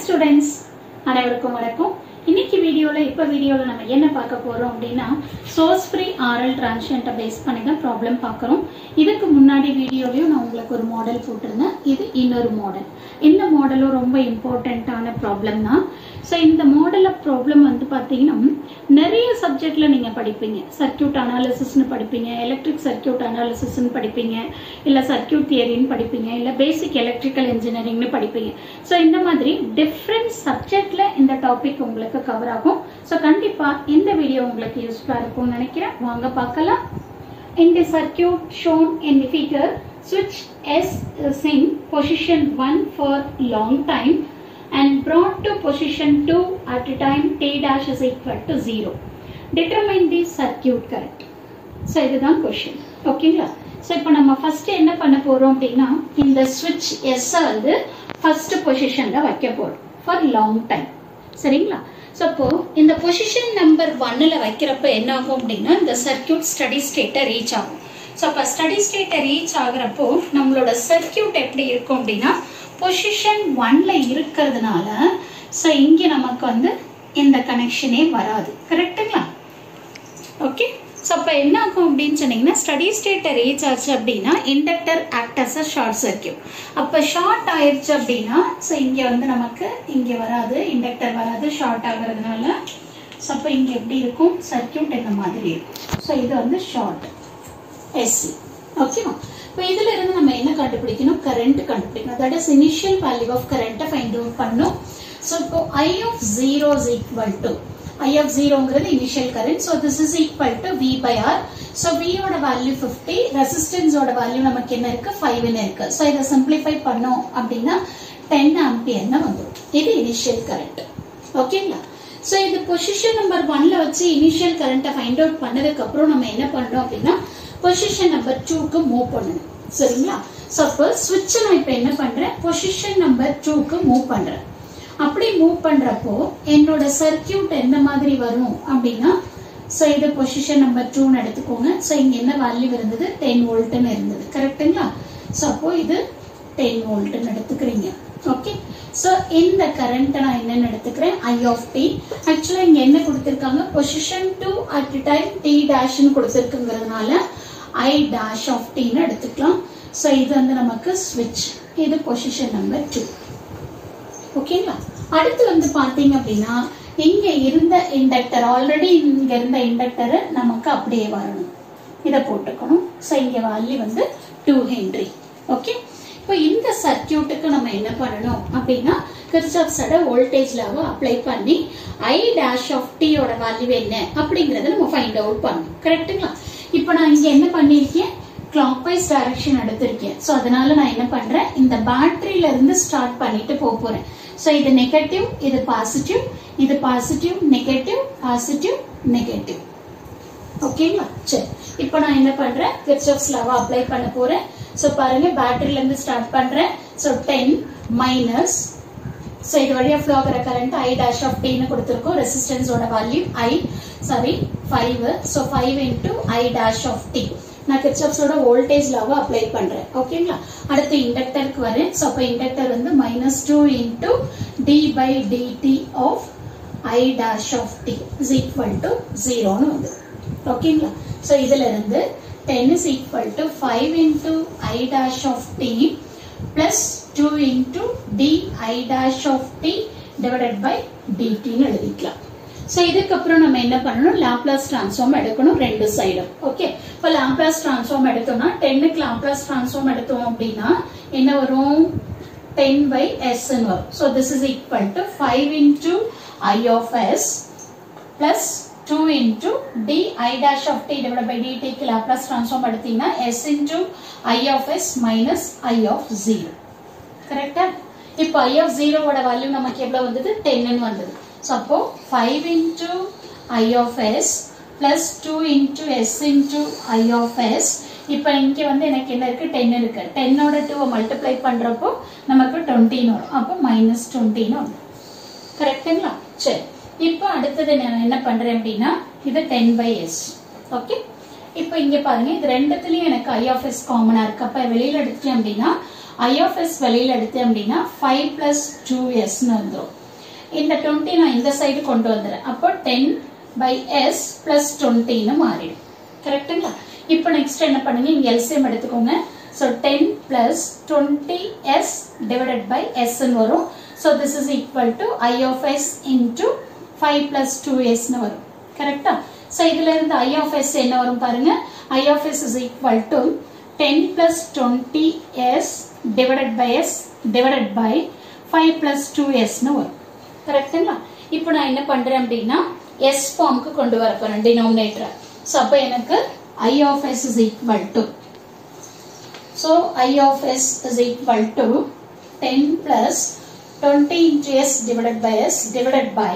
Students அனைவருக்கும் வணக்கம் இன்னைக்கு வீடியோவில் இப்போ வீடியோவில் நம்ம என்ன பார்க்க போகிறோம் அப்படின்னா சோர்ஸ் ஃப்ரீ ஆரல் டிரான்ஷன்ட்டை பேஸ் பண்ணி தான் ப்ராப்ளம் பார்க்குறோம் இதுக்கு முன்னாடி வீடியோலையும் நான் உங்களுக்கு ஒரு மாடல் போட்டிருந்தேன் இது இன்னொரு மாடல் இந்த மாடலும் ரொம்ப இம்பார்ட்டண்ட்டான ப்ராப்ளம் தான் ஸோ இந்த மாடல் ஆஃப் ப்ராப்ளம் வந்து பார்த்தீங்கன்னா நிறைய சப்ஜெக்டில் நீங்கள் படிப்பீங்க சர்க்கியூட் அனாலிசிஸ்னு படிப்பீங்க எலக்ட்ரிக் சர்க்கியூட் அனாலிசிஸ்னு படிப்பீங்க இல்லை சர்க்கியூட் தியரின்னு படிப்பீங்க இல்லை பேசிக் எலக்ட்ரிக்கல் இன்ஜினியரிங்னு படிப்பீங்க ஸோ இந்த மாதிரி டிஃப்ரெண்ட் சப்ஜெக்டில் இந்த டாபிக் உங்களுக்கு கவர் ஆகும் ஸோ கண்டிப்பாக இந்த வீடியோ உங்களுக்கு யூஸ்ஃபுல்லாக இருக்கும்னு நினைக்கிறேன் வாங்க பார்க்கலாம் In the circuit shown in the figure, switch S is in position 1 for long time and brought to position 2 at a time t dash is equal to 0. Determine the circuit current. So இதுதான் question ஓகேங்களா so இப்போ நம்ம first என்ன பண்ண போறோம் அப்படின்னா இந்த ஸ்விட்ச் எஸ்ஸை வந்து ஃபர்ஸ்ட் பொசிஷன்ல வைக்க போறோம் ஃபார் லாங் டைம் சரிங்களா ஸோ அப்போ இந்த பொசிஷன் நம்பர் ஒன்னில் வைக்கிறப்ப என்ன ஆகும் அப்படின்னா இந்த சர்க்கியூட் ஸ்டடி ஸ்டேட்டை ரீச் ஆகும் ஸோ அப்போ ஸ்டடி ஸ்டேட்டை ரீச் ஆகுறப்போ நம்மளோட சர்க்கியூட் எப்படி இருக்கும் அப்படின்னா பொசிஷன் ஒன்ல இருக்கிறதுனால ஸோ இங்கே நமக்கு வந்து இந்த கனெக்ஷனே வராது கரெக்டுங்களா ஓகே ஸோ அப்போ என்ன ஆகும் அப்படின்னு சொன்னீங்கன்னா ஸ்டடி ஸ்டேட்டை ரீச் ஆச்சு அப்படின்னா inductor act as a short circuit அப்போ ஷார்ட் ஆயிடுச்சு அப்படின்னா ஸோ இங்கே வந்து நமக்கு இங்கே வராது இண்டக்டர் வராது ஷார்ட் ஆகிறதுனால ஸோ அப்போ இங்கே எப்படி இருக்கும் சர்க்கியூட் இந்த மாதிரி இருக்கும் ஸோ இது வந்து ஷார்ட் எஸ்சி ஓகேவா இப்போ இதுல இருந்து நம்ம என்ன கண்டுபிடிக்கணும் கரண்ட் கண்டுபிடிக்கணும் that is initial value of கரண்ட்டை ஃபைண்ட் அவுட் பண்ணணும் ஸோ இப்போ I of zero is equal to I of ஜீரோங்கிறது initial current so this is equal to V by R so வியோட வேல்யூ ஃபிஃப்டி ரெசிஸ்டன்ஸோட வேல்யூ நமக்கு என்ன இருக்கு ஃபைவ்னு இருக்கு ஸோ இதை சிம்பிளிஃபை பண்ணோம் அப்படின்னா டென் ஆம்பியர்னு வந்துடும் இது இனிஷியல் கரண்ட் ஓகேங்களா ஸோ இது பொசிஷன் நம்பர் ஒன்ல வச்சு இனிஷியல் கரண்ட்டை ஃபைண்ட் அவுட் பண்ணதுக்கு அப்புறம் நம்ம என்ன பண்றோம் அப்படின்னா பொசிஷன் நம்பர் டூக்கு மூவ் பண்ணணும் சரிங்களா ஸோ அப்போ ஸ்விட்சை நான் இப்போ என்ன பண்றேன் பொசிஷன் நம்பர் டூக்கு மூவ் பண்றேன் அப்படி மூவ் பண்றப்போ என்னோட சர்க்கியூட் எந்த மாதிரி வரும் அப்படின்னா ஸோ இது பொசிஷன் நம்பர் டூன்னு எடுத்துக்கோங்க ஸோ இங்க என்ன வேல்யூ இருந்தது டென் வோல்ட்னு இருந்தது கரெக்டுங்களா ஸோ அப்போ இது டென் வோல்ட்னு எடுத்துக்கிறீங்க ஓகே ஸோ இந்த கரண்ட்டை நான் என்னன்னு எடுத்துக்கிறேன் ஐ ஆஃப் டி ஆக்சுவலாக இங்கே என்ன கொடுத்துருக்காங்க position two at time T டேஷ்னு கொடுத்துருக்குங்கிறதுனால ஐ டேஷ் ஆஃப் டின்னு எடுத்துக்கலாம் ஸோ இது வந்து நமக்கு ஸ்விட்ச் இது பொசிஷன் நம்பர் டூ ஓகேங்களா அடுத்து வந்து பாத்தீங்க அப்படின்னா இங்க இருந்த இண்டக்டர் ஆல்ரெடி இங்க இருந்த இண்டக்டர் நமக்கு அப்படியே வரணும் இதை போட்டுக்கணும் ஸோ இங்க வேல்யூ வந்து டூ ஹென்ரி ஓகே இப்போ இந்த சர்க்கியூட்டுக்கு நம்ம என்ன பண்ணணும் அப்படின்னா கிர்ச்சாப்ஸோட வோல்டேஜ் லாவை அப்ளை பண்ணி ஐ டேஷ் ஆஃப் டியோட வேல்யூ என்ன அப்படிங்கறத நம்ம ஃபைண்ட் அவுட் பண்ணணும் கரெக்ட்டுங்களா இப்போ நான் இங்க என்ன பண்ணிருக்கேன் கிளாக் வைஸ் டைரக்ஷன் எடுத்திருக்கேன் ஸோ அதனால நான் என்ன பண்றேன் இந்த பேட்டரியில இருந்து ஸ்டார்ட் பண்ணிட்டு போக போறேன் ஸோ இது நெகட்டிவ் இது பாசிட்டிவ் இது பாசிட்டிவ் நெகட்டிவ் பாசிட்டிவ் நெகட்டிவ் ஓகேங்களா சரி இப்போ நான் என்ன பண்றேன் கிர்ச்சாஃப்ஸ் லாவை அப்ளை பண்ண போறேன் ஸோ பாருங்க பேட்டரியில இருந்து ஸ்டார்ட் பண்றேன் ஸோ டென் மைனஸ் ஸோ இது வழியா ஃப்ளோ ஆகிற கரண்ட் ஐ டேஷ் ஆஃப் டின்னு கொடுத்துருக்கோம் ரெசிஸ்டன்ஸோட value I sorry five so five into I dash of T நான் கிர்ச்சாப்ஸோட வோல்டேஜ் லாவை அப்ளை பண்றேன் ஓகேங்களா அடுத்து இண்டக்டருக்கு வரேன் ஸோ அப்போ இண்டக்டர் வந்து minus two into D by DT of I dash of T is equal to ஜீரோன்னு வந்து ஓகேங்களா ஸோ இதுல இருந்து ten is equal to five into I dash of T plus two into D I dash of T divided by டிடின்னு எழுதிக்கலாம் ஸோ இதுக்கப்புறம் நம்ம என்ன பண்ணணும் லாப்லாஸ் டிரான்ஸ்ஃபார்ம் எடுக்கணும் ரெண்டு சைடும் ஓகே இப்போ லாப்லாஸ் டிரான்ஸ்ஃபார்ம் எடுத்தோம்னா டென்னுக்கு லாப்லாஸ் டிரான்ஸ்ஃபார்ம் எடுத்தோம் அப்படின்னா என்ன வரும் டென் பை எஸ்ன்னு வரும் so this is equal to five into I of S plus two into D I dash of T divide by டிடிக்கு லாப்லாஸ் டிரான்ஸ்ஃபார்ம் எடுத்தீங்கன்னா S into I of S minus I of zero கரெக்டா இப்போ I of ஜீரோவோட value நமக்கு எவ்வளவு வந்தது டென்னு வந்தது so அப்போ five into I of S plus two into S into I of S இப்போ இங்கே வந்து எனக்கு என்ன இருக்கு டென் இருக்கு டென்னோட டூவை மல்டிப்ளை பண்றப்போ நமக்கு டுவெண்ட்டின்னு வரும் அப்போ மைனஸ் டுவெண்ட்டின்னு வரும் கரெக்டுங்களா சரி இப்போ அடுத்தது நான் என்ன பண்றேன் அப்படின்னா இது டென் பை எஸ் ஓகே இப்போ இங்க பாருங்க இது ரெண்டுத்துலயும் எனக்கு ஐ ஆஃப் எஸ் காமனா இருக்கு அப்ப வெளியில எடுத்துட்டேன் அப்படின்னா ஐ ஆஃப் எஸ் வெளியில் எடுத்தேன் அப்படின்னா ஃபைவ் ப்ளஸ் டூ எஸ்ன்னு வந்துடும் இந்த டுவெண்ட்டி நான் இந்த சைடு கொண்டு வந்துடுறேன் அப்போ டென் பை எஸ் பிளஸ் டுவெண்ட்டின்னு மாறிடும் கரெக்டுங்களா இப்போ நெக்ஸ்ட் என்ன பண்ணுங்க இங்கே எல்சிஎம் எடுத்துக்கோங்க so ten plus twenty S divided by எஸ்ன்னு வரும் so this is equal to I of S into five plus two எஸ்ன்னு வரும் கரெக்டா ஸோ இதுல இருந்து ஐ ஆஃப் எஸ் என்ன வரும் பாருங்க I of S is equal to ten plus twenty S divided by S divided by five plus two எஸ்ன்னு வரும் கரெக்டுங்களா இப்போ நான் என்ன பண்றேன் அப்படின்னா எஸ் ஃபார்முக்கு கொண்டு வர போறேன் டினோமினேட்டரை ஸோ அப்போ எனக்கு I of S is equal to so I of S is equal to ten plus twenty into S divided by S divided by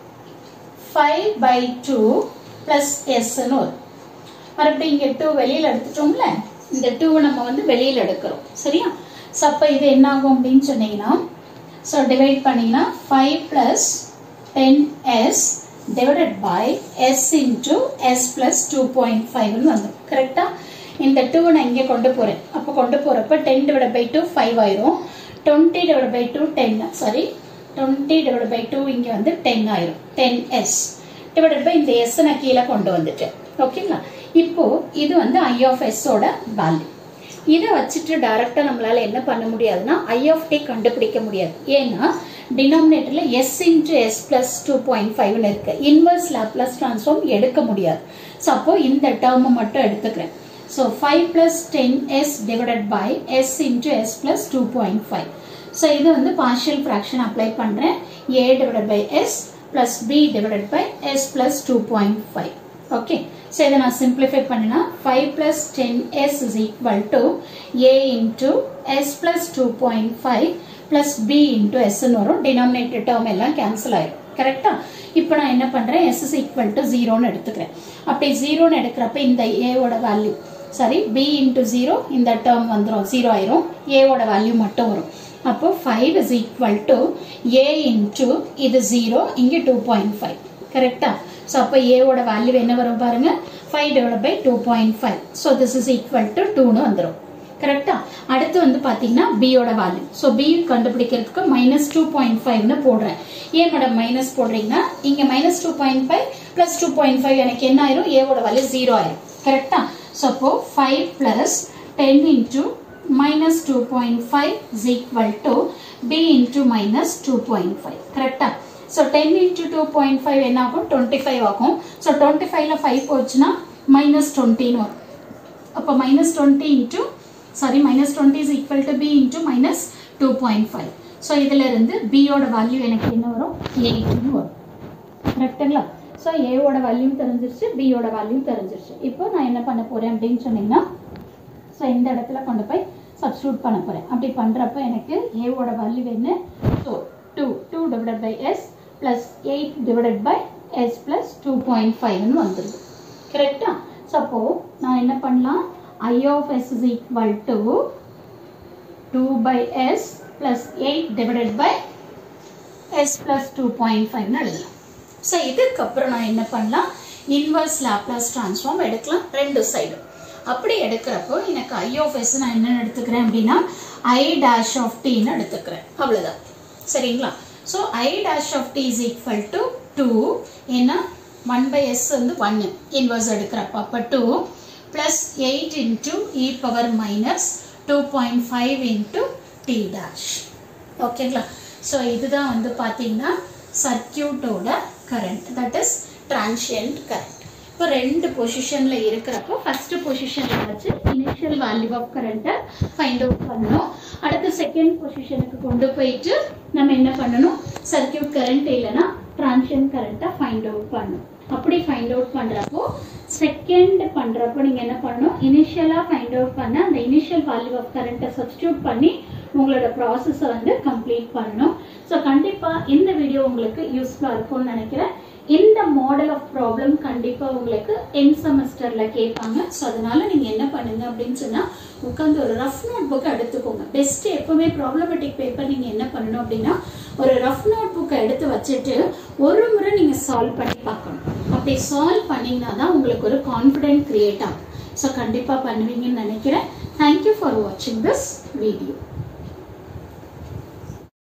five by two plus எஸ்ன்னு வரும் மறுபடியும் இங்கே டூ வெளியில் எடுத்துட்டோம்ல இந்த டூ நம்ம வந்து வெளியில் எடுக்கிறோம் சரியா ஸோ அப்போ இது என்ன ஆகும் அப்படின்னு சொன்னீங்கன்னா ஸோ டிவைட் பண்ணீங்கன்னா five plus ten S divided by S into S plus two point ஃபைவ்னு வந்துடும் கரெக்டாக இந்த டூ நான் இங்கே கொண்டு போகிறேன் அப்போ கொண்டு போகிறப்ப ten divide by two five ஆயிரும் twenty divide by two ten sorry twenty divide by two இங்கே வந்து டென் ஆயிரும் டென் எஸ் டிவைடட் பை இந்த எஸ் நான் கீழே கொண்டு வந்துட்டேன் ஓகேங்களா இப்போ இது வந்து ஐ ஆஃப் எஸ்ஸோட வேல்யூ இதை வச்சுட்டு டைரக்டா நம்மளால என்ன பண்ண முடியாதுன்னா ஐ ஆஃப் டி கண்டுபிடிக்க முடியாது ஏன்னா டினாமினேட்டர்ல S into S plus two point ஃபைவ்னு இருக்கு இன்வர்ஸ் லேப்லஸ் டிரான்ஸ்ஃபார்ம் எடுக்க முடியாது ஸோ அப்போ இந்த டேர்மை மட்டும் எடுத்துக்கிறேன் so five plus ten S divided by S into S plus two point five so இது வந்து பார்ஷியல் ஃப்ராக்ஷன் அப்ளை பண்ணுறேன் A divided by S plus B divided by S plus two point five okay so இதை நான் simplify பண்ணினா five plus ten S is equal to A into S plus two point five plus B into எஸ்ன்னு வரும் denominator term எல்லாம் cancel ஆயிடும் கரெக்டா இப்போ நான் என்ன பண்றேன் எஸ் இஸ் ஈக்குவல் டு ஜீரோன்னு எடுத்துக்கிறேன் அப்படி ஜீரோன்னு எடுக்கிறப்ப இந்த ஏவோட value sorry B into zero இந்த டேர்ம் வந்துடும் ஜீரோ ஆயிரும் ஏவோட வேல்யூ மட்டும் வரும் அப்போ five is equal to A into இது ஜீரோ இங்கே டூ பாயிண்ட் ஃபைவ் கரெக்டா ஸோ அப்போ ஏவோட வேல்யூ என்ன வரும் பாருங்க five divide by two point five so this is equal to டூன்னு வந்துடும் கரெக்டா அடுத்து வந்து பாத்தீங்கன்னா பியோட வேல்யூ ஸோ பி கண்டுபிடிக்கிறதுக்கு மைனஸ் டூ பாயிண்ட் ஃபைவ்னு போடுறேன் ஏன் மேடம் மைனஸ் போடுறீங்கன்னா இங்க minus two point five plus two point five எனக்கு என்ன ஆயிரும் ஏவோட வேல்யூ ஜீரோ ஆயிரும் கரெக்டா ஸோ அப்போ five plus ten into minus two point five is equal to B into minus two point five கரெக்டா so ten into two point five என்ன ஆகும் டுவெண்ட்டி ஃபைவ் ஆகும் ஸோ டுவெண்ட்டி ஃபைவ்ல ஃபைவ் போச்சுன்னா minus டுவெண்ட்டின்னு வரும் அப்போ minus twenty into sorry minus twenty is equal to B into minus two point five ஸோ இதில் இருந்து பியோட வேல்யூ எனக்கு என்ன வரும் எயிட்னு வரும் கரெக்டுங்களா ஸோ ஏவோட வேல்யூ தெரிஞ்சிருச்சு பியோட வேல்யூ தெரிஞ்சிருச்சு இப்போ நான் என்ன பண்ண போறேன் அப்படின்னு சொன்னீங்கன்னா ஸோ இந்த இடத்துல கொண்டு போய் சப்ஸ்டியூட் பண்ண போறேன் அப்படி பண்றப்ப எனக்கு ஏவோட வேல்யூ என்ன so two two divided by S plus eight divided by S plus two point ஃபைவ்னு வந்துடுது கரெக்டா ஸோ அப்போ நான் என்ன பண்ணலாம் I of S is equal to two by S plus eight divided by S plus two point ஃபைவ்னு எழுதலாம் so இதுக்கப்புறம் நான் என்ன பண்ணலாம் இன்வர்ஸ் லாப்லாஸ் ட்ரான்ஸ்ஃபார்ம் எடுக்கலாம் ரெண்டு சைடும் அப்படி எடுக்கிறப்போ எனக்கு ஐ ஆஃப் எஸ் நான் என்ன எடுத்துக்கிறேன் அப்படின்னா ஐ டேஷ் ஆஃப் டின்னு எடுத்துக்கிறேன் அவ்வளோதான் சரிங்களா so I dash of T is equal to two ஏன்னா ஒன் பை எஸ் வந்து ஒன்று இன்வர்ஸ் எடுக்கிறப்ப அப்போ two plus eight into E power minus two point five into T dash ஓகேங்களா ஸோ இதுதான் வந்து பார்த்தீங்கன்னா சர்க்கியூட்டோட current that is transient current இப்போ ரெண்டு பொசிஷனில் இருக்கிறப்போ ஃபர்ஸ்ட் பொசிஷனில் வச்சு இனிஷியல் வேல்யூ ஆஃப் கரண்ட்டை ஃபைண்ட் அவுட் பண்ணணும் அடுத்து செகண்ட் பொசிஷனுக்கு கொண்டு போயிட்டு நம்ம என்ன பண்ணணும் சர்க்கியூட் கரண்ட் இல்லைன்னா டிரான்ஷியன்ட் கரண்ட்டை ஃபைண்ட் அவுட் பண்ணணும் அப்படி ஃபைண்ட் அவுட் பண்ணுறப்போ செகண்ட் பண்ணுறப்போ நீங்கள் என்ன பண்ணணும் இனிஷியலாக ஃபைண்ட் அவுட் பண்ண அந்த இனிஷியல் வேல்யூ ஆஃப் கரண்ட்டை சப்ஸ்டியூட் பண்ணி உங்களோட ப்ராசஸை வந்து கம்ப்ளீட் பண்ணணும் ஸோ கண்டிப்பாக இந்த வீடியோ உங்களுக்கு யூஸ்ஃபுல்லாக இருக்கும்னு நினைக்கிறேன் இந்த மாடல் ஆஃப் ப்ராப்ளம் கண்டிப்பாக உங்களுக்கு என் செமஸ்டரில் கேட்பாங்க ஸோ அதனால நீங்கள் என்ன பண்ணுங்க அப்படின்னு சொன்னால் உட்காந்து ஒரு ரஃப் நோட் புக்கை எடுத்துக்கோங்க பெஸ்ட் எப்பவுமே ப்ராப்ளமேட்டிக் பேப்பர் நீங்கள் என்ன பண்ணணும் அப்படின்னா ஒரு ரஃப் நோட் புக்கை எடுத்து வச்சுட்டு ஒரு முறை நீங்கள் சால்வ் பண்ணி பார்க்கணும் அப்படி சால்வ் பண்ணீங்கன்னா தான் உங்களுக்கு ஒரு கான்ஃபிடென்ட் கிரியேட் ஆகும் ஸோ கண்டிப்பாக பண்ணுவீங்கன்னு நினைக்கிறேன் தேங்க்யூ ஃபார் வாட்சிங் திஸ் வீடியோ